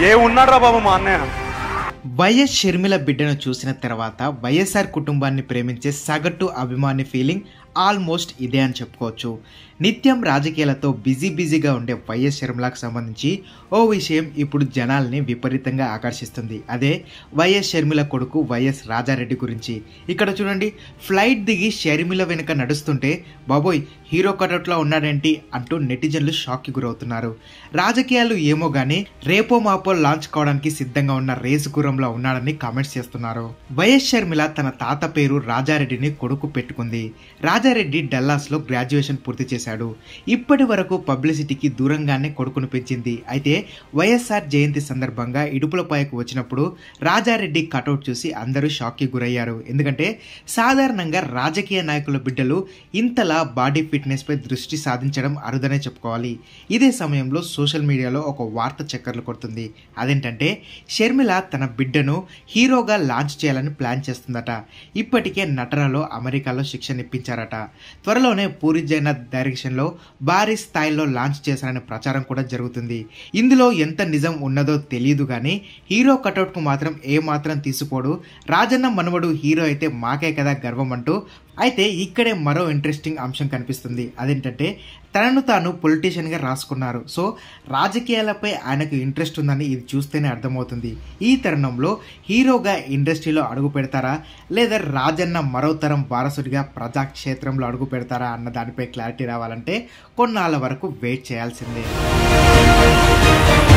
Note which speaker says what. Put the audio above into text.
Speaker 1: ఏ ఉన్నాడ్రా బాబు మా అన్నయ్య
Speaker 2: వైఎస్ షర్మిల బిడ్డను చూసిన తర్వాత వైఎస్ఆర్ కుటుంబాన్ని ప్రేమించే సగటు అభిమాని ఫీలింగ్ ఆల్మోస్ట్ ఇదే అని చెప్పుకోవచ్చు నిత్యం రాజకీయాలతో బిజీ బిజీగా ఉండే వైఎస్ షర్మిలకు సంబంధించి ఓ విషయం ఇప్పుడు జనాల్ని విపరీతంగా ఆకర్షిస్తుంది అదే వైఎస్ షర్మిల కొడుకు వైఎస్ రాజారెడ్డి గురించి ఇక్కడ చూడండి ఫ్లైట్ దిగి షర్మిల వెనుక నడుస్తుంటే బాబోయ్ హీరో కటౌట్లో ఉన్నాడేంటి అంటూ నెటిజన్లు షాక్కి గురవుతున్నారు రాజకీయాలు ఏమో గానీ రేపో మాపో లాంచ్ కావడానికి సిద్ధంగా ఉన్న రేసు గుర్రంలో ఉన్నాడని కామెంట్స్ చేస్తున్నారు వైఎస్ షర్మిల తన తాత పేరు రాజారెడ్డిని కొడుకు పెట్టుకుంది రాజారెడ్డి డల్లాస్ లో గ్రాడ్యుయేషన్ పూర్తి చేశాడు ఇప్పటి వరకు పబ్లిసిటీకి దూరంగానే కొడుకును పెంచింది అయితే వైఎస్ఆర్ జయంతి సందర్భంగా ఇడుపులపాయకు వచ్చినప్పుడు రాజారెడ్డి కటౌట్ చూసి అందరూ షాక్కి గురయ్యారు ఎందుకంటే సాధారణంగా రాజకీయ నాయకుల బిడ్డలు ఇంతలా బాడీ ఫిట్నెస్ పై దృష్టి సాధించడం అరుదనే చెప్పుకోవాలి ఇదే సమయంలో సోషల్ మీడియాలో ఒక వార్త చక్కర్లు కొడుతుంది అదేంటంటే షర్మిల తన బిడ్డను హీరోగా లాంచ్ చేయాలని ప్లాన్ చేస్తుందట ఇప్పటికే నటనలో అమెరికాలో శిక్షణ ఇప్పించారట త్వరలోనే పూరి జగన్నాథ్ డైరెక్షన్లో భారీ స్థాయిలో లాంచ్ చేశారనే ప్రచారం కూడా జరుగుతుంది ఇందులో ఎంత నిజం ఉన్నదో తెలియదు కానీ హీరో కటౌట్కు మాత్రం ఏ మాత్రం తీసుకోడు రాజన్న మనవడు హీరో అయితే మాకే కదా గర్వం అంటూ అయితే ఇక్కడే మరో ఇంట్రెస్టింగ్ అంశం కనిపిస్తుంది అదేంటంటే తనను తాను పొలిటీషియన్గా రాసుకున్నారు సో రాజకీయాలపై ఆయనకు ఇంట్రెస్ట్ ఉందని ఇది చూస్తేనే అర్థమవుతుంది ఈ తరుణంలో హీరోగా ఇండస్ట్రీలో అడుగు పెడతారా లేదా రాజన్న మరో తరం వారసుడిగా ప్రజాక్షేత్రంలో అడుగు పెడతారా అన్న దానిపై క్లారిటీ రావాలంటే కొన్నాళ్ళ వరకు వెయిట్ చేయాల్సిందే